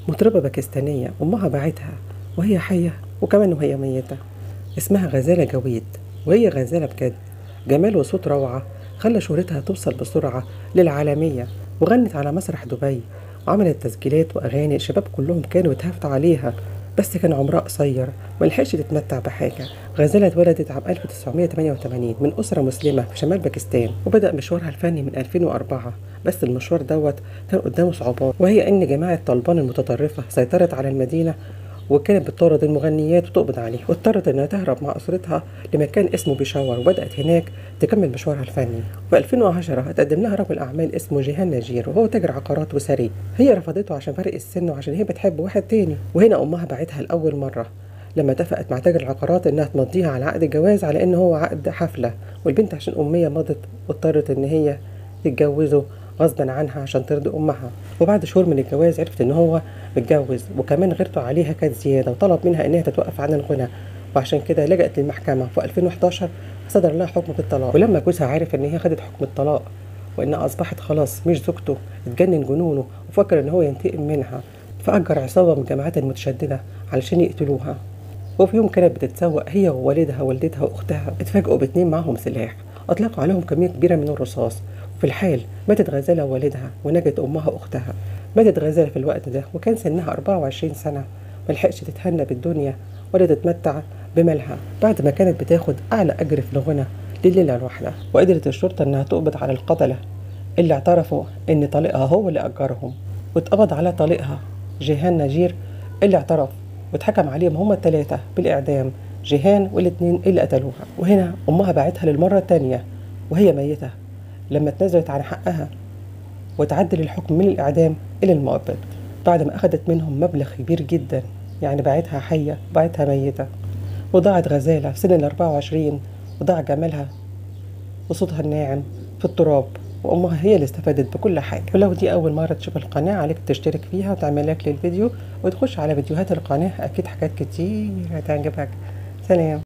مطربة باكستانية أمها باعتها وهي حية وكمان وهي ميتة اسمها غزالة جويد وهي غزالة بجد جمال وصوت روعة خلى شهرتها توصل بسرعة للعالمية وغنت على مسرح دبي وعملت تسجيلات وأغاني الشباب كلهم كانوا يتهافتوا عليها بس كان عمرها قصير ملحقش تتمتع بحاجة غزالة اتولدت عام 1988 من أسرة مسلمة في شمال باكستان وبدأ مشوارها الفني من 2004 بس المشوار دوت كان قدامه صعوبات وهي إن جماعة طالبان المتطرفة سيطرت على المدينة وكانت بتطارد المغنيات وتقبض عليها واضطرت انها تهرب مع اسرتها لمكان اسمه بيشاور وبدات هناك تكمل مشوارها الفني في 2010 اتقدم لها رجل اعمال اسمه جيهان نجير وهو تاجر عقارات وثري هي رفضته عشان فرق السن وعشان هي بتحب واحد تاني وهنا امها باعتها لاول مره لما اتفقت مع تاجر العقارات انها تمضيها على عقد الجواز على ان هو عقد حفله والبنت عشان اميه مضت واضطرت ان هي تتجوزه غصبا عنها عشان ترضي امها وبعد شهور من الجواز عرفت ان هو متجوز وكمان غيرته عليها كانت زياده وطلب منها انها تتوقف عن الغنى وعشان كده لجأت للمحكمه في 2011 صدر لها حكم بالطلاق ولما جوزها عرف ان هي خدت حكم الطلاق وانها اصبحت خلاص مش زوجته اتجنن جنونه وفكر ان هو ينتقم منها فأجر عصابة من الجماعات المتشددة علشان يقتلوها وفي يوم كانت بتتسوق هي ووالدها والدتها واختها اتفاجئوا باتنين معاهم سلاح اطلقوا عليهم كميه كبيره من الرصاص في الحال ماتت غزاله ووالدها ونجت امها واختها ماتت غزاله في الوقت ده وكان سنها 24 سنه ملحقش تتهنى بالدنيا ولا تتمتع بمالها بعد ما كانت بتاخد اعلى اجر في الغنى لليله الواحده وقدرت الشرطه انها تقبض على القتله اللي اعترفوا ان طليقها هو اللي اجرهم واتقبض على طليقها جيهان نجير اللي اعترف واتحكم عليهم هما الثلاثة بالإعدام جيهان والاتنين اللي قتلوها وهنا أمها باعتها للمرة التانية وهي ميتة لما اتنازلت عن حقها وتعدل الحكم من الإعدام إلى المؤبد بعد ما أخدت منهم مبلغ كبير جدا يعني باعتها حية باعتها ميتة وضاعت غزالة في سن ال 24 وضاع جمالها وصوتها الناعم في التراب وامها هي اللي استفادت بكل حاجه ولو دي اول مره تشوف القناه عليك تشترك فيها وتعمل لايك للفيديو وتخش على فيديوهات القناه اكيد حاجات كتير هتعجبك سلام